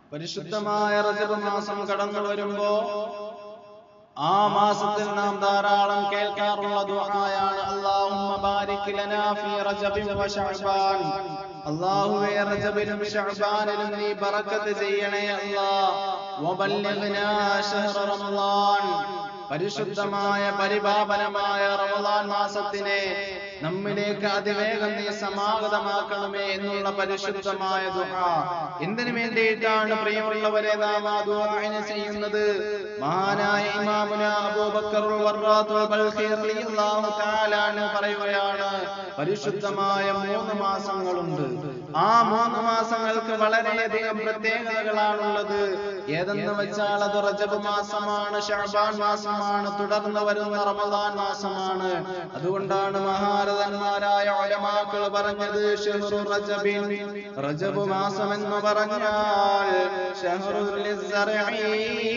പരിശുദ്ധമായ റജബ് മാസം കടന്നു വരുമ്പോ ആ മാസത്തിൽ നാം ധാരാളം കേൾക്കാറുള്ള ദുആയാണ് അല്ലാഹുമ്മ ബാരിക് ലനാ ഫീ റജബിൻ വ ശഅബാൻ അല്ലാഹുവേ റജബിലും ശഅബാനിലും നീ ബറക്കത്ത് ചെയ്യണേ അല്ലാ വബല്ലിഗ്നാ ശഹ്റ റമളാൻ പരിശുദ്ധമായ പരിപാവനമായ റമളാൻ മാസത്തിനെ നമ്മിലേക്ക് അതിവേഗം നീ സമാഗതമാക്കണമേ എന്നുള്ള പരിശുദ്ധമായ ദുആ എന്തിനു വേണ്ടിയിട്ടാണ് പ്രിയമുള്ളവരെ നാം ആ ദുആഇനെ ചെയ്യുന്നത് മഹാനായ ഇമാമുന അബൂബക്കറുൽ വറാത്തുൽ ബൽഖി റളിയല്ലാഹു തആല അൻഹു പറയുകയാണ് പരിശുദ്ധമായ മൂന്ന് മാസങ്ങളുണ്ട് ആ മൂന്ന് മാസങ്ങൾക്ക് വളരെയധികം പ്രത്യേകതകളാണുള്ളത് ഏതെന്ന് വെച്ചാൽ അത് റജബ് മാസമാണ് ഷഅബാൻ മാസമാണ് തുടർന്ന് വരുന്ന റമദാൻ മാസമാണ് അതുകൊണ്ടാണ് മഹാരഥന്മാരായ ഉലമാക്കൾ പറഞ്ഞത് ഷഹ്റു റജബിൻ റജബ് മാസം എന്ന് പറഞ്ഞാൽ ഷഹ്റുൽ ലിസ്സർഈ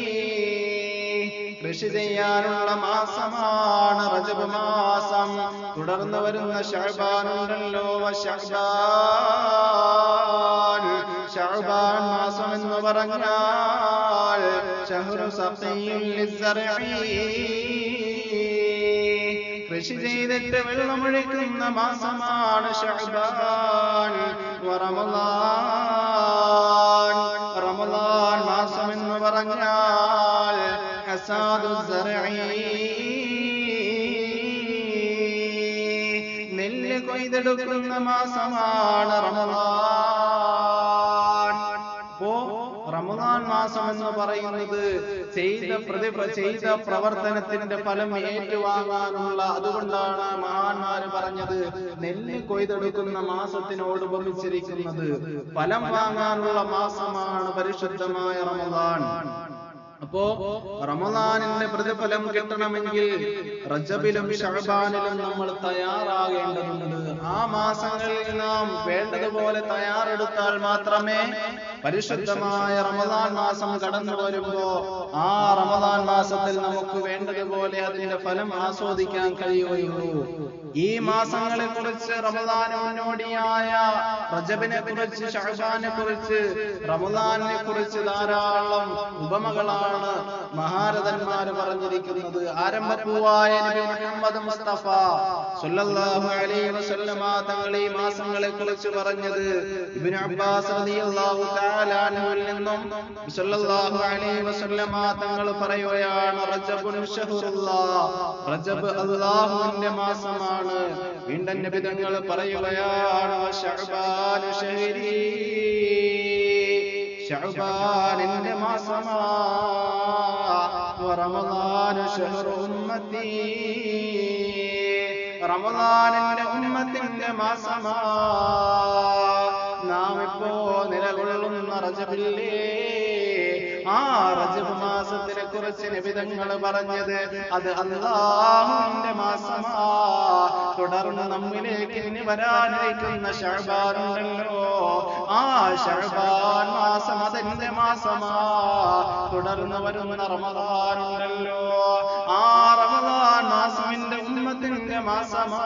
കൃഷി ചെയ്യാനുള്ള മാസമാണ് റജബ് മാസം തുടർന്ന് വരുന്ന ഷഅബാനുണ്ടല്ലോ ഷഅബാൻ ഷഅബാൻ മാസം എന്ന് പറഞ്ഞാൽ ഷഹ്റു സഖീൽ ലിസ്സർഈ കൃഷി ചെയ്തിട്ട് വെള്ളമൊഴിക്കുന്ന മാസമാണ് ഷഅബാൻ റമളാൻ റമളാൻ മാസം എന്ന് പറഞ്ഞാൽ ഹസാദു നെല്ല് കൊയ്തെടുക്കുന്ന മാസമാണ് റമളാൻ അപ്പോ റമദാൻ മാസം എന്ന് പറയുന്നത് ചെയ്ത പ്രതി ചെയ്ത പ്രവർത്തനത്തിന്റെ ഫലം ഏറ്റുവാങ്ങാനുള്ള അതുകൊണ്ടാണ് മഹാന്മാര് പറഞ്ഞത് നെല്ല് കൊയ്തെടുക്കുന്ന മാസത്തിനോട് ഉപമിച്ചിരിക്കുന്നത് ഫലം വാങ്ങാനുള്ള മാസമാണ് പരിശുദ്ധമായ റമദാൻ അപ്പോ റമദാനിന്റെ പ്രതിഫലം കിട്ടണമെങ്കിൽ റജബിലും ഷഹബാനിലും നമ്മൾ തയ്യാറാകേണ്ടതുണ്ട് ആ മാസങ്ങളിൽ നാം വേണ്ടതുപോലെ തയ്യാറെടുത്താൽ മാത്രമേ പരിശുദ്ധമായ റമദാൻ മാസം കടന്നു വരുമ്പോ ആ റമദാൻ മാസത്തിൽ നമുക്ക് വേണ്ടതുപോലെ അതിന്റെ ഫലം ആസ്വദിക്കാൻ കഴിയുകയുള്ളൂ ഈ മാസങ്ങളെ കുറിച്ച് റമദാന് മുന്നോടിയായ റജബിനെ കുറിച്ച് ഷഹബാനെ കുറിച്ച് റമദാനിനെ കുറിച്ച് ധാരാളം ഉപമകളാണ് മഹാരഥന്മാര് പറഞ്ഞിരിക്കുന്നത് ആരംഭപ്പൂവായ നബി മുഹമ്മദ് മുസ്തഫ സല്ലല്ലാഹു അലൈഹി വസല്ലമ തങ്ങൾ ഈ മാസങ്ങളെ കുറിച്ച് പറഞ്ഞത് ഇബ്നു അബ്ബാസ് റളിയല്ലാഹു തആല അൻഹുവിൽ നിന്നും സല്ലല്ലാഹു അലൈഹി വസല്ലമ തങ്ങൾ പറയുകയാണ് റജബുൻ ഷഹ്റുല്ലാഹ് റജബ് അല്ലാഹുവിന്റെ മാസമാണ് വീണ്ടും നബി തങ്ങൾ പറയുകയാണ് ശഅബാൻ ഷഹരി ശഅബാനിന്റെ മാസമാ റമദാൻ ഷഹ്റു ഉമ്മത്തി റമദാനിന്റെ ഉമ്മത്തിന്റെ മാസമാ നാം ഇപ്പോ നിലകൊള്ളുന്ന റജബില്ലേ ആ റജബ് മാസത്തിനെ കുറിച്ച് നിബിധങ്ങൾ പറഞ്ഞത് അത് അള്ളാഹുവിന്റെ മാസമാ തുടർന്ന് നമ്മിലേക്ക് ഇനി വരാനിരിക്കുന്ന ഷഹബാനുണ്ടല്ലോ ആ ഷഹബാൻ മാസം അതെന്റെ മാസമാ തുടർന്ന് വരുന്ന റമദാനുണ്ടല്ലോ ആ റമദാൻ മാസം എന്റെ ഉമ്മത്തിന്റെ മാസമാ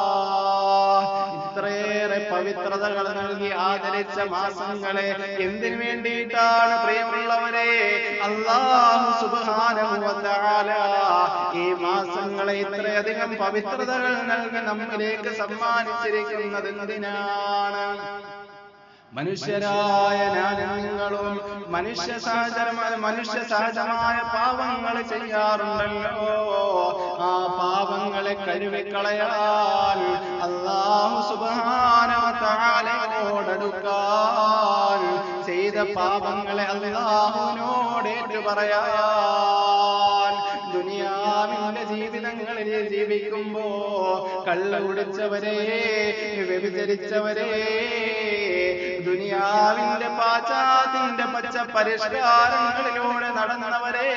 ഇത്രയേറെ പവിത്രതകൾ നൽകി ആദരിച്ച മാസങ്ങളെ എന്തിനു വേണ്ടിയിട്ടാണ് പ്രിയമുള്ളവരെ അള്ളാഹു സുബ്ഹാനഹു വ തആല ഈ മാസങ്ങളെ ഇത്രയധികം പവിത്രതകൾ നൽകി നമ്മിലേക്ക് സമ്മാനിച്ചിരിക്കുന്നത് എന്തിനാണ് മനുഷ്യരായ ഞാനും നിങ്ങളും മനുഷ്യ സഹജമായ മനുഷ്യ സഹജമായ പാവങ്ങൾ ചെയ്യാറുണ്ടല്ലോ ആ പാവങ്ങളെ കരുവിക്കളയാൻ അള്ളാഹു സുബാനോടടുക്കാൻ ചെയ്ത പാപങ്ങളെ അള്ളാഹുവിനോട് ഏറ്റു പറയാൻ ദുനിയാവിന്റെ ജീവിതങ്ങളിൽ ജീവിക്കുമ്പോ കള്ള കുടിച്ചവരെ വ്യഭിചരിച്ചവരെ ദുനിയാവിന്റെ പാശ്ചാത്യന്റെ പച്ച പരിഷ്കാരങ്ങളിലൂടെ നടന്നവരെ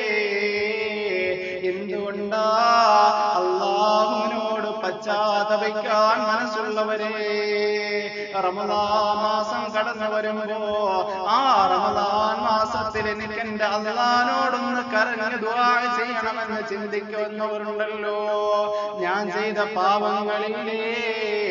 എന്തുകൊണ്ടാ അള്ളാഹുവിനോട് പശ്ചാത്തപിക്കാൻ മനസ്സുള്ളവരെ റമദാൻ മാസം കടന്നു വരുമ്പോ ആ റമദാൻ മാസത്തിൽ എനിക്ക് എന്റെ അള്ളഹാനോടൊന്ന് കരഞ്ഞ് ദുആ ചെയ്യണമെന്ന് ചിന്തിക്കുന്നവരുണ്ടല്ലോ ഞാൻ ചെയ്ത പാപങ്ങളില്ലേ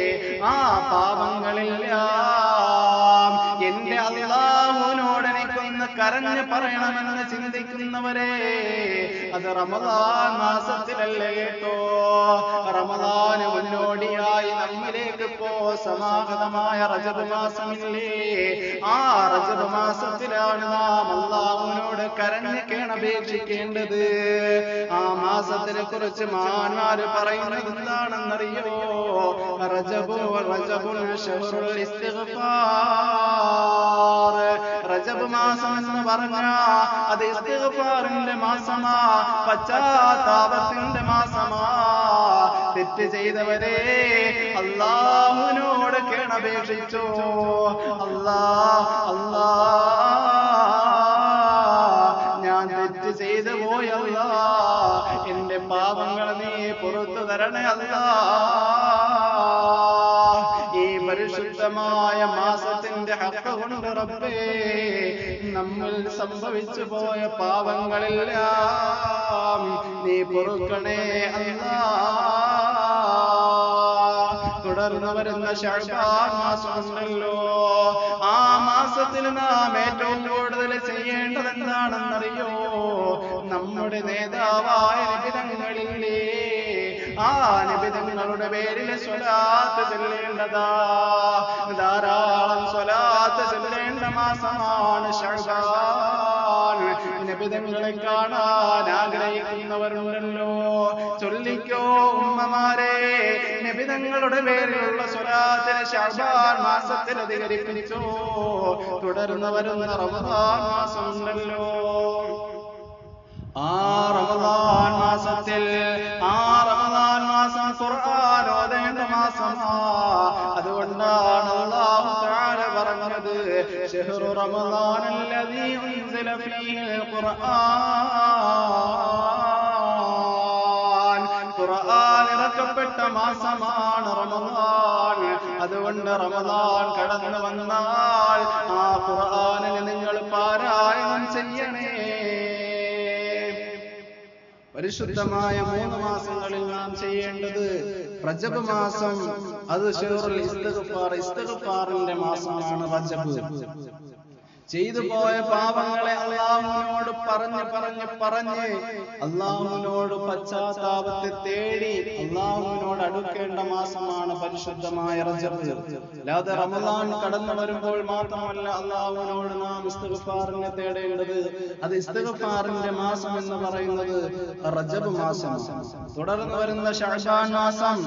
ആ പാപങ്ങളില്ല എന്റെ അള്ളാഹുവിനോട് എനിക്കൊന്ന് നിന്ന് കരഞ്ഞ് പറയണമെന്ന് ചിന്തിക്കുന്നവരെ അത് റമദാൻ മാസത്തിലല്ലേ കേട്ടോ റമദാന് മുന്നോടിയായി നമ്മിലേക്ക് ഇപ്പോ സമാഗതമായ റജബ് മാസമില്ലേ ആ റജബ് മാസത്തിലാണ് നാം അള്ളാഹുവിനോട് കരഞ്ഞ് കേണപേക്ഷിക്കേണ്ടത് ആ മാസത്തിനെ കുറിച്ച് മാന്മാര് പറയുന്നത് എന്താണെന്നറിയോ റജബു റജബുൽ ഷഹറുൽ ഇസ്തിഗ്ഫാർ റജബ് മാസം എന്ന് പറഞ്ഞ അത് ഇസ്തിഗ്ഫാറിന്റെ മാസമാ പശ്ചാത്താപത്തിന്റെ മാസമാ തെറ്റ് ചെയ്തവരെ അള്ളാഹുവിനോട് കേണപേക്ഷിച്ചു അല്ലാ അല്ലാ ഞാൻ തെറ്റ് ചെയ്തു പോയല്ല എന്റെ പാപങ്ങൾ നീ പുറത്തു തരണേ അല്ല ഈ പരിശുദ്ധമായ മാസത്തിന്റെ ഹക്ക കൊണ്ട് റബ്ബേ നമ്മൾ സംഭവിച്ചു പോയ പാപങ്ങളെല്ലാം നീ പൊറുക്കണേ അല്ലാ തുടർന്ന് വരുന്ന ഷാബാൻ മാസമുണ്ടല്ലോ ആ മാസത്തിൽ നാം ഏറ്റവും കൂടുതൽ ചെയ്യേണ്ടത് എന്താണെന്നറിയോ നമ്മുടെ നേതാവായ നിബിധങ്ങളില്ലേ ആ നിബിധങ്ങളുടെ പേരിൽ സ്വലാത്ത് ചെല്ലേണ്ടതാ ധാരാളം സ്വലാത്ത് ചെല്ലേണ്ട മാസമാണ് ഷാബാൻ നബിതങ്ങളെ കാണാൻ ആഗ്രഹിക്കുന്നവരുണ്ടല്ലോ ചൊല്ലിക്കോ ഉമ്മമാരെ നബിതങ്ങളുടെ പേരിലുള്ള സ്വലാത്തിന് ഷാബാൻ മാസത്തിൽ അധികരിപ്പിച്ചു തുടർന്ന് വരുന്ന റമദാൻ മാസം ഉണ്ടല്ലോ ആ റമദാൻ മാസത്തിൽ ആ റമദാൻ മാസം ഖുർആൻ ഓതേണ്ട മാസമാ അതുകൊണ്ടാണ് അല്ലാഹു തആല പറഞ്ഞത് ഷഹ്റു റമദാൻ അല്ലദീ ഉൻസില ഫീഹിൽ ഖുർആൻ ഖുർആൻ ഇറക്കപ്പെട്ട മാസമാണ് റമദാൻ അതുകൊണ്ട് റമദാൻ കടന്നു വന്നാൽ ആ ഖുർആനിനെ നിങ്ങൾ പാരായണം ചെയ്യണേ പരിശുദ്ധമായ മൂന്ന് മാസങ്ങളിൽ നാം ചെയ്യേണ്ടത് റജബ് മാസം അത് ഷെഹറുൽ ഇസ്തിഗ്ഫാർ ഇസ്തിഗ്ഫാറിന്റെ മാസമാണ് റജബ് ചെയ്തു പോയ പാപങ്ങളെ അള്ളാഹുവിനോട് പറഞ്ഞ് പറഞ്ഞ് പറഞ്ഞ് അള്ളാഹുവിനോട് പശ്ചാത്താപത്തെ തേടി അള്ളാഹുവിനോട് അടുക്കേണ്ട മാസമാണ് പരിശുദ്ധമായ റജബ് അല്ലാതെ റമദാൻ കടന്നു വരുമ്പോൾ മാത്രമല്ല അള്ളാഹുവിനോട് നാം ഇസ്തിഗ്ഫാറിനെ തേടേണ്ടത് അത് ഇസ്തിഗ്ഫാറിന്റെ മാസം എന്ന് പറയുന്നത് റജബ് മാസം തുടർന്ന് വരുന്ന ഷഅബാൻ മാസം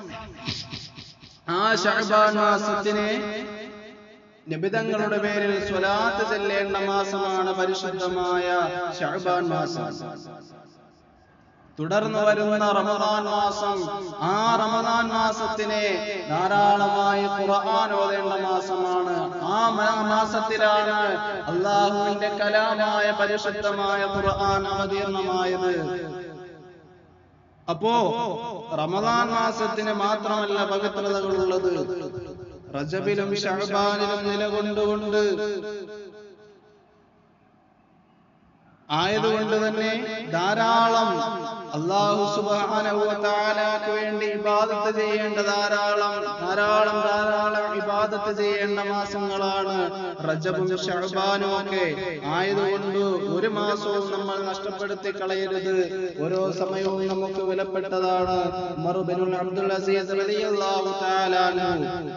ആ ഷഅബാൻ മാസത്തിനെ നിബിതങ്ങളുടെ പേരിൽ സ്വലാത്ത് ചെല്ലേണ്ട മാസമാണ് പരിശുദ്ധമായ ഷഅബാൻ മാസം തുടർന്ന് വരുന്ന റമദാൻ മാസം ആ റമദാൻ മാസത്തിനെ ധാരാളമായി ഖുർആൻ ഓതേണ്ട മാസമാണ് ആ മ- മാസത്തിലാണ് അള്ളാഹുവിന്റെ കലാമായ പരിശുദ്ധമായ ഖുർആൻ അവതീർണമായത് അപ്പോ റമദാൻ മാസത്തിന് മാത്രമല്ല പവിത്രതകളുള്ളത് റജബിലും ഷഹബാനിലും നിലകൊണ്ടുകൊണ്ട് ആയതുകൊണ്ട് തന്നെ ധാരാളം അള്ളാഹു സുബാനക്ക് വേണ്ടി ഇബാദത്ത് ചെയ്യേണ്ട ധാരാളം ധാരാളം ധാരാളം ഇബാദത്ത് ചെയ്യേണ്ട മാസങ്ങളാണ് റജബും ഷഹബാനും ഒക്കെ ആയതുകൊണ്ട് ഒരു മാസവും നമ്മൾ നഷ്ടപ്പെടുത്തി കളയരുത് ഓരോ സമയവും നമുക്ക് വിലപ്പെട്ടതാണ് മറുബിനുൽ അബ്ദുൽ അസീസ് റളിയല്ലാഹു തആല അൻഹു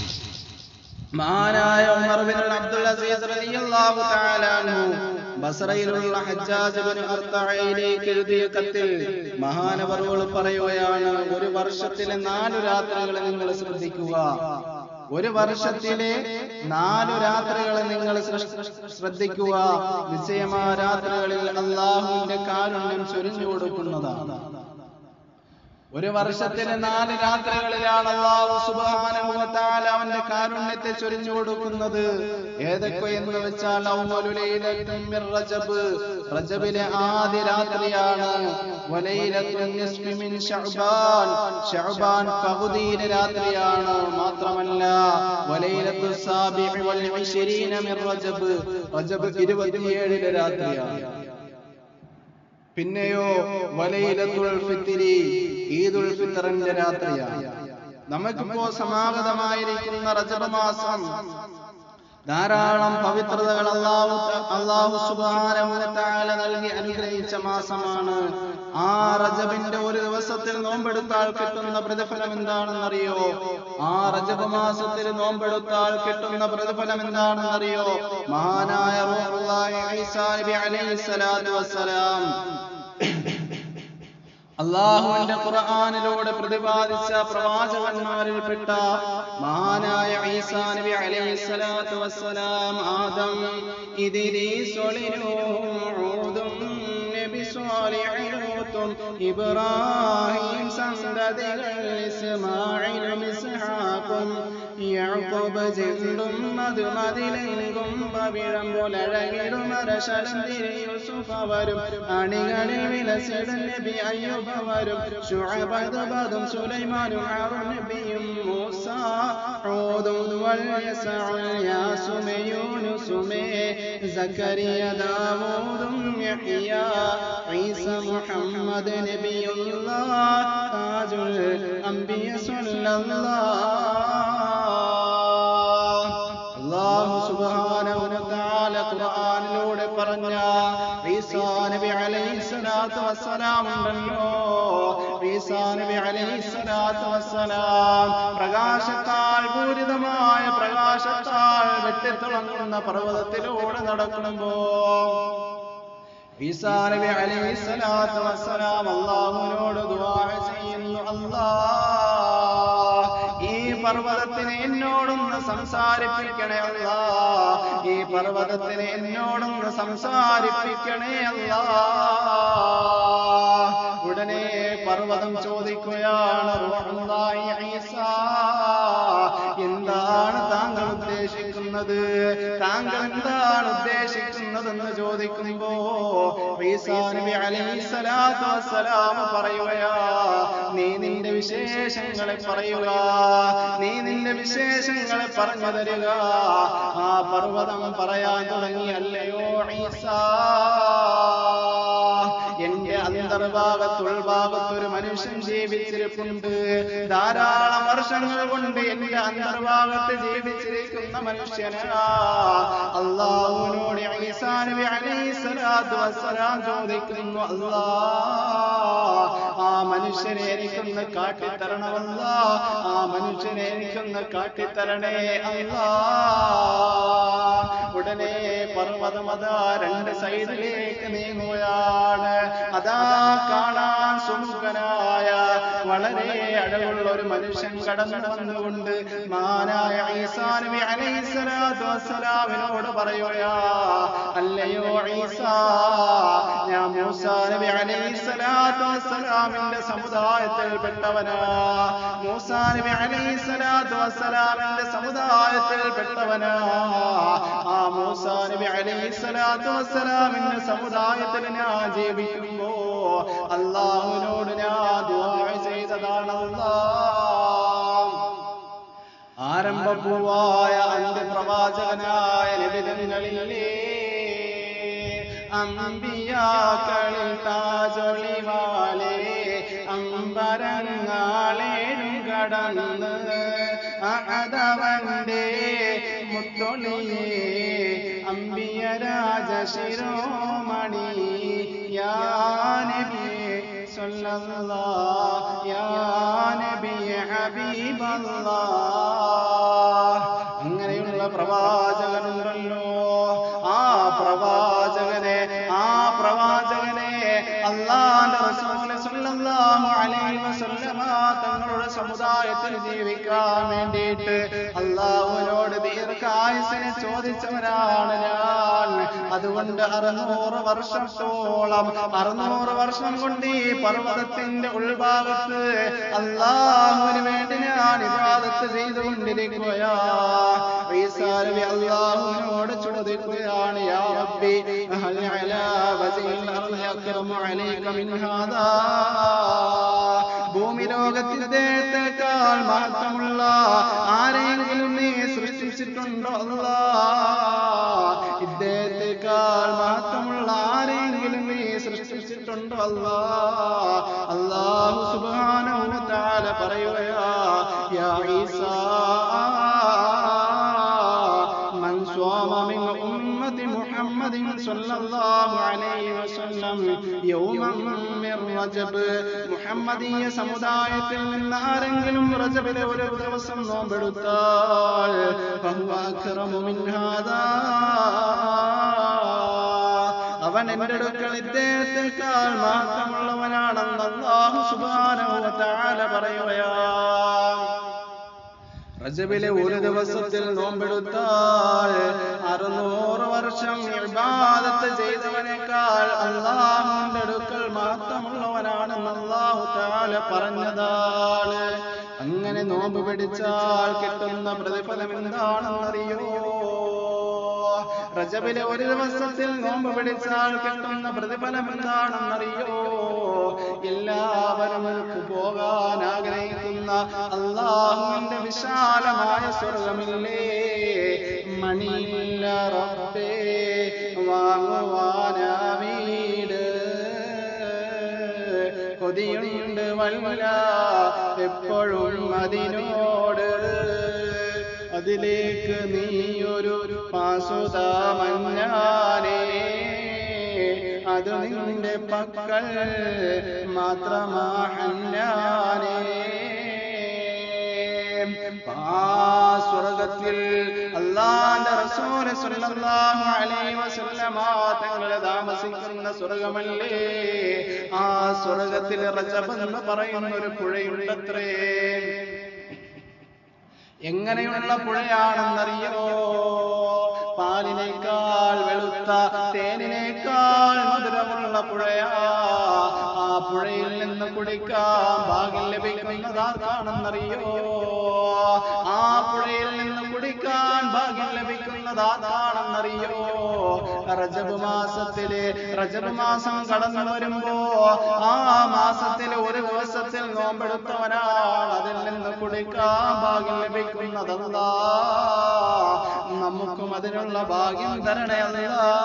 മഹാനായ ഉമർ ബിൻ അബ്ദുൽ അസീസ് റളിയല്ലാഹു തആല അൻഹു ബസറയിലുള്ള ഹജ്ജാജ് ബിൻ അർത്തഈലേക്ക് എഴുതിയ കത്തിൽ മഹാനവറുകൾ പറയുകയാണ് ഒരു വർഷത്തിലെ നാല് രാത്രികൾ നിങ്ങൾ ശ്രദ്ധിക്കുക ഒരു വർഷത്തിലെ നാലു രാത്രികൾ നിങ്ങൾ ശ്രദ്ധ- ശ്രദ്ധിക്കുക നിശ്ചയമാ രാത്രികളിൽ അള്ളാഹുവിന്റെ കാരുണ്യം ചൊരിഞ്ഞു കൊടുക്കുന്നതാണ് ഒരു വർഷത്തിലെ നാല് രാത്രികളിലാണ് അള്ളാഹു സുബ്ഹാനഹു വ തആല അവന്റെ കാരുണ്യത്തെ ചൊരിഞ്ഞു കൊടുക്കുന്നത് ഏതൊക്കെ എന്ന് വെച്ചാൽ അവ്വലു ലൈലത്തും മിർ റജബ് റജബിലെ ആദ്യ രാത്രിയാണ് വലൈലത്തുൻ നിസ്ഫി മിൻ ശഅബാൻ ശഅബാൻ പകുതിയിലെ രാത്രിയാണ് മാത്രമല്ല വലൈലത്തു സാബിഹി വൽ ഇശ്രീന മിർ റജബ് റജബ് 27 രാത്രിയാണ് പിന്നെയോ വലയിലത്തുൽ ഫിത്തിരി ഈദുൽ ഫിത്തറിന്റെ രാത്രിയാണ് നമുക്കിപ്പോ സമാഗതമായിരിക്കുന്ന റജബ മാസം ധാരാളം പവിത്രതകൾ അള്ളാഹു അള്ളാഹു സുബ്ഹാനഹു വ തആല നൽകി അനുഗ്രഹിച്ച മാസമാണ് ആ റജബിന്റെ ഒരു ദിവസത്തിൽ നോമ്പെടുത്താൽ കിട്ടുന്ന പ്രതിഫലം എന്താണെന്നറിയോ ആ റജബ് മാസത്തിൽ നോമ്പെടുത്താൽ കിട്ടുന്ന പ്രതിഫലം എന്താണെന്നറിയോ മഹാനായ റൂഹുല്ലാഹി ഈസാ നബി അലൈഹി സ്വലാത്തു വസ്സലാം അള്ളാഹുവിന്റെ ഖുർആനിലൂടെ പ്രതിപാദിച്ച പ്രവാചകന്മാരിൽപ്പെട്ട മഹാനായ ഈസാ നബി അലൈഹി സ്വലാത്തു വസ്സലാം ആദം ഇതിരീസൊളിനൂതും നബി സ്വാലിഹൂത്തും ഇബ്രാഹിം സന്തതികൾ ഇസ്മായിലും ഇസ്ഹാഖും യാക്കോബ് ജെണ്ടും മധുമതിലെങ്കും പവിഴം പോലഴകിടും അരശലം തിരി യൂസുഫ് അവരും അണികളിൽ വിലസിടും നബി അയ്യൂബ് അവരും ശുഅബ് ബദും സുലൈമാനും ഹാറൂൻ നബിയും മൂസ ഊദും വൽ യസഉൽ യാസുമ യൂനുസുമേ സക്കരിയ ദാവൂദും യഹ്യ ഈസ മുഹമ്മദ് നബിയുല്ലാഹ് താജുൽ അംബിയ സല്ലല്ലാഹ് അല്ലാഹു സുബ്ഹാനഹു വ തആല ഖുർആനിലൂടെ പറഞ്ഞ ഈസാ നബി അലൈഹി സ്വലാത്തു വസ്സലാം ഉണ്ടല്ലോ ഈസാ നബി അലൈഹി സ്വലാത്തു വസ്സലാം പ്രകാശത്താൽ പൂരിതമായ പ്രകാശത്താൽ വെട്ടിത്തിളങ്ങുന്ന പർവ്വതത്തിലൂടെ നടക്കുമ്പോ ഈസാ നബി അലൈഹി സ്വലാത്തു വസ്സലാം അല്ലാഹുവിനോട് ദുആ ചെയ്യുന്നു അല്ലാഹ് ഈ പർവ്വതത്തിനെ എന്നോടൊന്ന് സംസാരിപ്പിക്കണേ അല്ലാ ഈ പർവ്വതത്തിനെ എന്നോടൊന്ന് സംസാരിപ്പിക്കണേ അല്ലാ ഉടനെ പർവ്വതം ചോദിക്കുകയാണ് റൂഹുല്ലാഹി ഈസാ എന്താണ് താങ്കൾ ഉദ്ദേശിക്കുന്നത് താങ്കൾ എന്താണ് ഉദ്ദേശിക്കുന്നതെന്ന് ചോദിക്കുമ്പോ ഈസാ നബി അലൈഹി സ്വലാത്തു വസ്സലാം പറയുകയാ നീ നിന്റെ വിശേഷങ്ങളെ പറയുക നീ നിന്റെ വിശേഷങ്ങളെ പറഞ്ഞു തരിക ആ പർവ്വതം പറയാൻ തുടങ്ങി അല്ലയോ ഈസാ എന്റെ അന്തർഭാഗത്ത് ഉൾഭാഗത്ത് ഒരു മനുഷ്യൻ ജീവിച്ചിരിപ്പുണ്ട് ധാരാളം വർഷങ്ങൾ കൊണ്ട് എന്റെ അന്തർഭാഗത്ത് ജീവിച്ചിരിക്കുന്ന മനുഷ്യനാ അള്ളാഹുവിനോട് ഈസാ നബി അലൈഹി സ്വലാത്തു വസ്സലാം ചോദിക്കുന്നു അല്ലാ ആ മനുഷ്യനെ എനിക്കൊന്ന് കാട്ടിത്തരണമല്ല ആ മനുഷ്യനെ എനിക്കൊന്ന് കാട്ടിത്തരണേ അല്ലാ ഉടനെ പർവ്വതമതാ രണ്ട് സൈഡിലേക്ക് നീങ്ങുകയാണ് അതാ കാണാൻ സുമുഖനായ വളരെ അഴകുള്ള ഒരു മനുഷ്യൻ കടന്നു വന്നുകൊണ്ട് മാനായ ഈസാ നബി അലൈഹി സ്വലാത്തു വസ്സലാമിനോട് പറയുകയാ അല്ലയോ ഈസാ ഞാൻ മൂസാ നബി അലൈഹി സ്വലാത്തു വസ്സലാമിന്റെ സമുദായത്തിൽപ്പെട്ടവനാ മൂസാ നബി അലൈഹി സ്വലാത്തു വസ്സലാമിന്റെ സമുദായത്തിൽപ്പെട്ടവനാ ആ മൂസാ നബി അലൈഹി സ്വലാത്തു വസ്സലാമിന്റെ സമുദായത്തിൽ ഞാൻ ജീവിക്കുമ്പോ അള്ളാഹുവിനോട് ഞാൻ ദുആ ചെയ്തതാണ് അല്ലാഹ് ആരംഭപൂവായ അന്ത്യപ്രവാചകനായ നബിതങ്ങളില്ലേ അമ്പിയാക്കളിൽ താജൊളിവാലേ അമ്പരങ്ങാളേഴും കടന്ന് അഹദവന്റെ മുത്തൊളിയേ അമ്പിയ രാജശിരോമണി യാനബി സല്ലല്ലാ യാനബി ഹബീബല്ലാ അങ്ങനെയുള്ള പ്രവാചകനുണ്ടല്ലോ ആ പ്രവാചകനെ ആ പ്രവാചകനെ അള്ളാന്റെ റസൂല് സല്ലല്ലാഹു അലൈഹി വസല്ലമ തങ്ങളുടെ സമുദായത്തിൽ ജീവിക്കാൻ വേണ്ടിയിട്ട് അള്ളാഹുവിനോട് ദീർഘായുസിനെ ചോദിച്ചവരാണ് ഞാൻ അതുകൊണ്ട് അറുന്നൂറ് വർഷത്തോളം അറുന്നൂറ് വർഷം കൊണ്ട് ഈ പർവ്വതത്തിന്റെ ഉൾഭാഗത്ത് അള്ളാഹുവിന് വേണ്ടി ഞാൻ ഇബാദത്ത് ചെയ്തുകൊണ്ടിരിക്കുകയാ ഈസാ നബി അള്ളാഹുവിനോട് ചോദിക്കുകയാണ് യാ റബ്ബി ഹൽ അലാ വസിൽ അർളി അക്റമു അലൈക മിൻ ഹാദാ ഭൂമി ലോകത്തിൽ ഇദ്ദേഹത്തെക്കാൾ മഹത്വമുള്ള ആരെങ്കിലും നീ സൃഷ്ടിച്ചിട്ടുണ്ടോ അല്ലാ ഇദ്ദേഹത്തെക്കാൾ മഹത്വമുള്ള ആരെങ്കിലും നീ സൃഷ്ടിച്ചിട്ടുണ്ടോ അല്ലാ അല്ലാഹു സുബ്ഹാനഹു വ തആല പറയുകയാ യാ ഈസാ من മുഹമ്മദിൻ സ്വല്ലല്ലാഹു അലൈഹി വസല്ലം യൗമൻ മിൻ റജബ് മുഹമ്മദീയ സമുദായത്തിൽ നിന്ന് ആരെങ്കിലും റജബിലെ ഒരു ദിവസം നോമ്പെടുത്താൽ ഫഹുവ അക്റമു മിൻ ഹാദാ അവൻ എന്റെ അടുക്കൽ ഇദ്ദേഹത്തെക്കാൾ മാത്രമുള്ളവനാണെന്ന് അല്ലാഹു സുബ്ഹാനഹു വ തആല പറയുകയാണ് റജബിലെ ഒരു ദിവസത്തിൽ നോമ്പെടുത്താൽ അറുന്നൂറ് വർഷം ഇബാദത്ത് ചെയ്തവനേക്കാൾ അള്ളാഹുവിന്റെ അടുക്കൽ മാത്രമുള്ളവനാണെന്ന് അള്ളാഹു താല പറഞ്ഞതാണ് അങ്ങനെ നോമ്പ് പിടിച്ചാൽ കിട്ടുന്ന പ്രതിഫലം എന്താണെന്നറിയോ റജബിലെ ഒരു ദിവസത്തിൽ നോമ്പ് പിടിച്ചാൽ കിട്ടുന്ന പ്രതിഫലം എന്താണെന്നറിയോ എല്ലാവരും പോകാൻ ആഗ്രഹിക്കുന്ന അള്ളാഹുവിന്റെ വിശാലമായ സ്വർഗമില്ലേ മണിയില്ല റബ്ബേ വാങ്ങുവാനാ വീട് കൊതിയുണ്ട് വല്ല എപ്പോഴും അതിനോട് അതിലേക്ക് നീയൊരു പാസുത മഞ്ഞാനേ അത് നിന്റെ പക്കൽ മാത്രമാഹന്നാനേ ആ സ്വർഗത്തിൽ അള്ളാന്റെ റസൂല് സ്വല്ലല്ലാഹു അലൈഹി വസല്ലമ തങ്ങൾ താമസിക്കുന്ന സ്വർഗമല്ലേ ആ സ്വർഗത്തിൽ റജബ് എന്ന് പറയുന്ന ഒരു പുഴയുണ്ടത്രേ എങ്ങനെയുള്ള പുഴയാണെന്നറിയോ പാലിനേക്കാൾ വെളുത്ത തേനിനേക്കാൾ മധുരമുള്ള പുഴയാ ആ പുഴയിൽ നിന്ന് കുടിക്കാൻ ഭാഗ്യം ലഭിക്കുന്നതാർക്കാണെന്നറിയോ ആ പുഴയിൽ നിന്ന് കുടിക്കാൻ ഭാഗ്യം ലഭിക്കുന്നതാർക്കാണെന്നറിയോ റജബ് മാസത്തില് റജബ് മാസം കടന്നു വരുമ്പോ ആ മാസത്തിലെ ഒരു ദിവസത്തിൽ നോമ്പെടുത്തവനാണ് അതിൽ നിന്ന് കുടിക്കാൻ ഭാഗ്യം ലഭിക്കുന്നതല്ലാ നമുക്കും അതിനുള്ള ഭാഗ്യം തരണയല്ല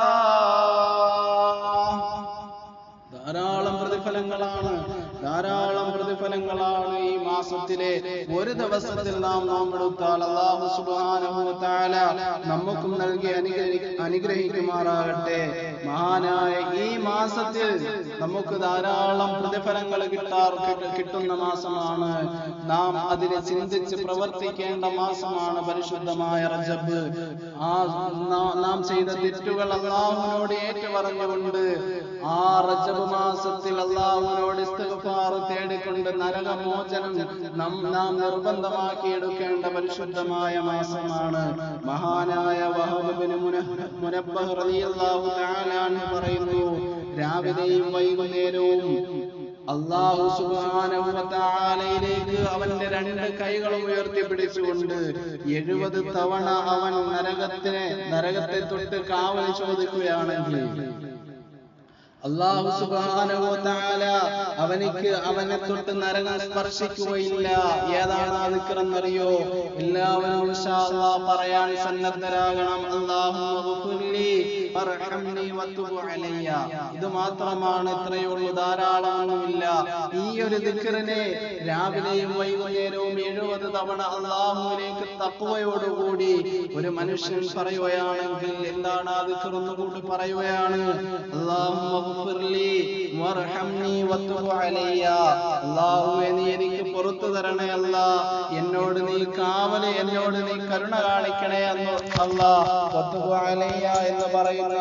ധാരാളം പ്രതിഫലങ്ങളാണ് ധാരാളം പ്രതിഫലങ്ങളാണ് ഈ മാസത്തിലെ ഒരു ദിവസത്തിൽ നാം നോമ്പെടുത്താൽ അള്ളാഹു സുബ്ഹാനഹു വ തആല നമുക്കും നൽകി അനുഗ്രഹി അനുഗ്രഹിക്കുമാറാകട്ടെ മഹാനായ ഈ മാസത്തിൽ നമുക്ക് ധാരാളം പ്രതിഫലങ്ങൾ കിട്ടാർ കിട്ട- കിട്ടുന്ന മാസമാണ് നാം അതിനെ ചിന്തിച്ച് പ്രവർത്തിക്കേണ്ട മാസമാണ് പരിശുദ്ധമായ റജബ് ആ നാ- നാം ചെയ്ത തെറ്റുകൾ അള്ളാഹുവിനോട് ഏറ്റുപറഞ്ഞുകൊണ്ട് ആ റജബ് മാസത്തിൽ അള്ളാഹുവിനോട് ഇസ്തിഗ്ഫാർ തേടിക്കൊണ്ട് നരകമോചനം നാം നാം നിർബന്ധമാക്കി എടുക്കേണ്ട പരിശുദ്ധമായ മാസമാണ് മഹാനായ വഹബ് ബിൻ മുന- മുനബ്ബഹ് റളിയല്ലാഹു തആല അൻഹു പറയുന്നു രാവിലെയും വൈകുന്നേരവും അള്ളാഹു സുബ്ഹാനഹു വ തആലയിലേക്ക് അവന്റെ രണ്ട് കൈകളും ഉയർത്തിപ്പിടിച്ചുകൊണ്ട് എഴുപത് തവണ അവൻ നരകത്തിനെ നരകത്തെ തൊട്ട് കാവൽ ചോദിക്കുകയാണെങ്കിൽ അള്ളാഹു സുബ്ഹാനഹു വ തആല അവനിക്ക് അവനെ തൊട്ട് നരകം സ്പർശിക്കുകയില്ല ഏതാണ് ആ ദിക്റെന്നറിയോ എല്ലാവരും ഇൻഷാ അല്ലാഹ് പറയാൻ സന്നദ്ധരാകണം അല്ലാഹുമ്മ ഗഫിർലി വർഹംനി വതുബ് അലയ്യ ഇത് മാത്രമാണ് ഇത്രയേ ഉള്ളൂ ധാരാളമൊന്നുമില്ല ഈ ഒരു ദിക്റിനെ രാവിലെയും വൈകുന്നേരവും എഴുപത് തവണ അള്ളാഹുവിലേക്ക് തക്കുവയോടുകൂടി ഒരു മനുഷ്യൻ പറയുകയാണെങ്കിൽ എന്താണ് ആ ദിക്ർ ഒന്നുകൂടി പറയുകയാണ് അല്ലാഹുമ്മ ഗഫിർലി വർഹംനി വതുബ് അലയ്യ അല്ലാഹുവേ നീ എനിക്ക് പുറത്തു തരണേ അല്ല എന്നോട് നീ കാവല് എന്നോട് നീ കരുണ കാണിക്കണേ എന്ന് അല്ലാ വതുബ് അലയ്യ എന്ന് പറയുന്ന